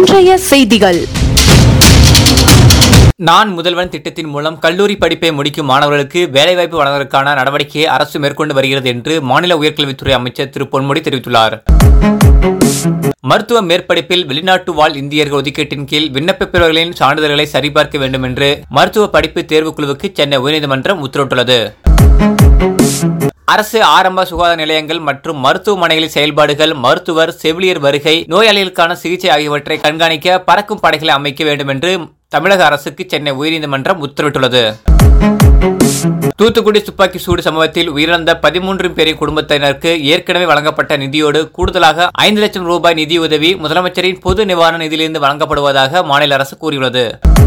இன்றைய செய்திகள் நான் முதல்வன் திட்டத்தின் மூலம் கல்லூரி படிப்பை முடிக்கும் மாணவர்களுக்கு வேலைவாய்ப்பு வழங்குவதற்கான நடவடிக்கையை அரசு மேற்கொண்டு வருகிறது என்று மாநில உயர்கல்வித்துறை அமைச்சர் திரு பொன்முடி தெரிவித்துள்ளார் மருத்துவ மேற்படிப்பில் வெளிநாட்டு வாழ் இந்தியர்கள் ஒதுக்கீட்டின் கீழ் விண்ணப்ப பெறுவர்களின் சான்றிதழ்களை சரிபார்க்க வேண்டும் என்று மருத்துவ படிப்பு தேர்வுக்குழுவுக்கு சென்னை உயர்நீதிமன்றம் உத்தரவிட்டுள்ளது அரசு ஆரம்ப சுகாதார நிலையங்கள் மற்றும் மருத்துவமனைகளின் செயல்பாடுகள் மருத்துவர் செவிலியர் வருகை நோயாளிகளுக்கான சிகிச்சை ஆகியவற்றை கண்காணிக்க பறக்கும் படைகளை அமைக்க வேண்டும் என்று தமிழக அரசுக்கு சென்னை உயர்நீதிமன்றம் உத்தரவிட்டுள்ளது தூத்துக்குடி துப்பாக்கி சூடு சம்பவத்தில் உயிரிழந்த பதிமூன்று பேரின் குடும்பத்தினருக்கு ஏற்கனவே வழங்கப்பட்ட நிதியோடு கூடுதலாக ஐந்து லட்சம் ரூபாய் நிதியுதவி முதலமைச்சரின் பொது நிவாரண நிதியிலிருந்து வழங்கப்படுவதாக மாநில அரசு கூறியுள்ளது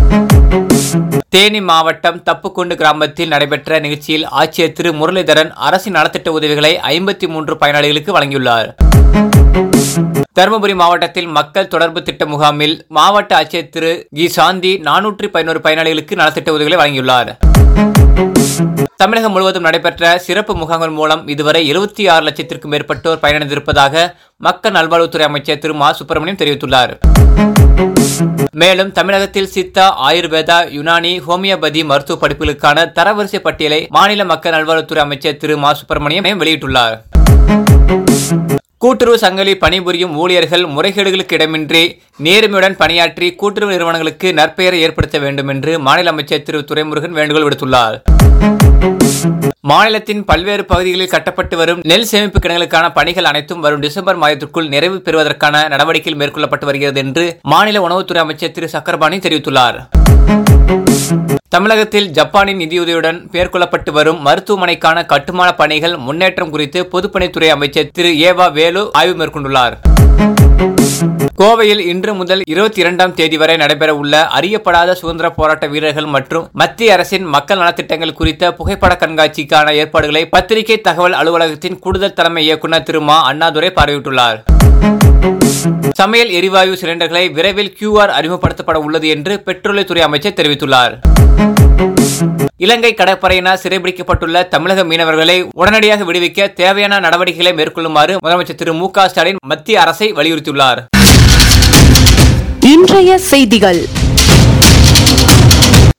தேனி மாவட்டம் தப்புக்குண்டு கிராமத்தில் நடைபெற்ற நிகழ்ச்சியில் ஆட்சியர் திரு முரளிதரன் அரசின் நலத்திட்ட உதவிகளை ஐம்பத்தி மூன்று பயனாளிகளுக்கு வழங்கியுள்ளார் தருமபுரி மாவட்டத்தில் மக்கள் தொடர்பு திட்ட முகாமில் மாவட்ட ஆட்சியர் திரு கி சாந்தி நானூற்றி பதினோரு பயனாளிகளுக்கு நலத்திட்ட உதவிகளை வழங்கியுள்ளார் தமிழகம் முழுவதும் நடைபெற்ற சிறப்பு முகாம்கள் மூலம் இதுவரை எழுபத்தி ஆறு லட்சத்திற்கும் மேற்பட்டோர் பயனடைந்திருப்பதாக மக்கள் நல்வாழ்வுத்துறை அமைச்சர் திரு மா சுப்பிரமணியம் தெரிவித்துள்ளார் மேலும் தமிழகத்தில் சித்தா ஆயுர்வேதா யுனானி ஹோமியோபதி மருத்துவ படிப்புகளுக்கான தரவரிசை பட்டியலை மாநில மக்கள் நல்வாழ்வுத்துறை அமைச்சர் திரு மா சுப்பிரமணியம் வெளியிட்டுள்ளார் கூட்டுறவு சங்கங்களில் பணிபுரியும் ஊழியர்கள் முறைகேடுகளுக்கு இடமின்றி நேர்மையுடன் பணியாற்றி கூட்டுறவு நிறுவனங்களுக்கு நற்பெயரை ஏற்படுத்த வேண்டும் என்று மாநில அமைச்சர் திரு துரைமுருகன் வேண்டுகோள் விடுத்துள்ளார் மாநிலத்தின் பல்வேறு பகுதிகளில் கட்டப்பட்டு வரும் நெல் சேமிப்பு கிடங்களுக்கான பணிகள் அனைத்தும் வரும் டிசம்பர் மாதத்திற்குள் நிறைவு பெறுவதற்கான நடவடிக்கைகள் மேற்கொள்ளப்பட்டு வருகிறது என்று மாநில உணவுத்துறை அமைச்சர் திரு சக்கரபாணி தெரிவித்துள்ளார் தமிழகத்தில் ஜப்பானின் நிதியுதவியுடன் மேற்கொள்ளப்பட்டு வரும் மருத்துவமனைக்கான கட்டுமான பணிகள் முன்னேற்றம் குறித்து பொதுப்பணித்துறை அமைச்சர் திரு ஏவா வேலு ஆய்வு மேற்கொண்டுள்ளார் கோவையில் இன்று முதல் இருபத்தி இரண்டாம் தேதி வரை நடைபெற உள்ள அறியப்படாத சுதந்திர போராட்ட வீரர்கள் மற்றும் மத்திய அரசின் மக்கள் நலத்திட்டங்கள் குறித்த புகைப்பட கண்காட்சிக்கான ஏற்பாடுகளை பத்திரிகை தகவல் அலுவலகத்தின் கூடுதல் தலைமை இயக்குநர் திரு மா அண்ணாதுரை பார்வையிட்டுள்ளார் சமையல் எரிவாயு சிலிண்டர்களை விரைவில் கியூஆர் அறிமுகப்படுத்தப்பட உள்ளது என்று பெட்ரோலியத்துறை அமைச்சர் தெரிவித்துள்ளார் இலங்கை கடற்படையினர் சிறைபிடிக்கப்பட்டுள்ள தமிழக மீனவர்களை உடனடியாக விடுவிக்க தேவையான நடவடிக்கைகளை மேற்கொள்ளுமாறு முதலமைச்சர் திரு மு க ஸ்டாலின் மத்திய அரசை வலியுறுத்தியுள்ளார் இன்றைய செய்திகள்